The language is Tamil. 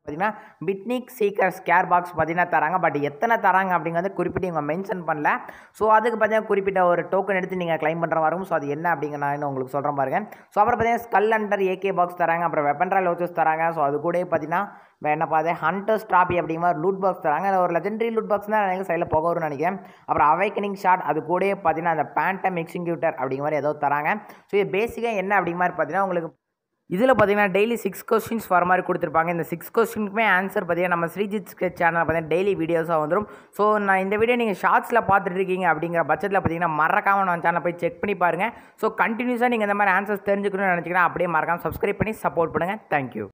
பார்த்தீங்கன்னா பிட்னிக் சீக்கர் ஸ்கேர் பாக்ஸ் பார்த்தீங்கன்னா தராங்க பட் எத்தனை தராங்க அப்படிங்கிறது குறிப்பிட்டு இவங்க மென்ஷன் பண்ணல ஸோ அதுக்கு பார்த்தீங்கன்னா குறிப்பிட்ட ஒரு டோக்கன் எடுத்து நீங்கள் க்ளைம் பண்ணுற மாதிரி இருக்கும் ஸோ அது என்ன அப்படிங்கிற நான் இன்னும் உங்களுக்கு சொல்கிறேன் பாருங்க ஸோ அப்புறம் பார்த்தீங்கன்னா ஸ்கல் அண்டர் ஏகே பாக்ஸ் தராங்க அப்புறம் வெப்பன்ட்ரா லோச்சஸ் தராங்க ஸோ அது கூட பார்த்தீங்கன்னா வேற என்ன பார்த்து ஹண்டர்ஸ் ட்ராபி அப்படிங்கிற மாதிரி லூட் பாக்ஸ் தராங்க அதில் ஒரு லெஜெண்டரி லூட் பாக்ஸ் தான் எனக்கு சைடில் போக வரும்னு நினைக்கிறேன் அப்புறம் அவைக்கனிங் ஷாட் அது கூட பார்த்தீங்கன்னா அந்த பேண்டம் எக்ஸிக்யூட்டர் அப்படிங்கிற மாதிரி ஏதோ தராங்க ஸோ இது பேசிக்காக என்ன அப்படிங்கிற மாதிரி பார்த்தீங்கன்னா உங்களுக்கு இதில் பார்த்தீங்கன்னா டெய்லி சிக்ஸ் கொஸ்டின்ஸ் வர மாதிரி கொடுத்துருப்பாங்க இந்த சிக்ஸ் கொஸ்டினுக்குமே ஆன்சர் பார்த்தீங்கன்னா நம்ம ஸ்ரீஜித் ஸ்கெச் சேனல் பார்த்தீங்கன்னா டெய்லி வீடியோஸாக வந்துடும் ஸோ நான் இந்த வீடியோ நீங்கள் ஷார்ட்ஸில் பார்த்துட்டு இருக்கீங்க அப்படிங்கிற பட்சத்தில் பார்த்தீங்கன்னா மறக்காமல் நம்ம சேனலை போய் செக் பண்ணி பாருங்கள் ஸோ கண்டினியூஸாக நீங்கள் இந்த மாதிரி ஆன்சர்ஸ் தெரிஞ்சுக்கணும்னு நினச்சிங்கன்னா அப்படியே மறக்காமல் சப்ஸ்கிரைப் பண்ணி சப்போர்ட் பண்ணுங்கள் தேங்க்யூ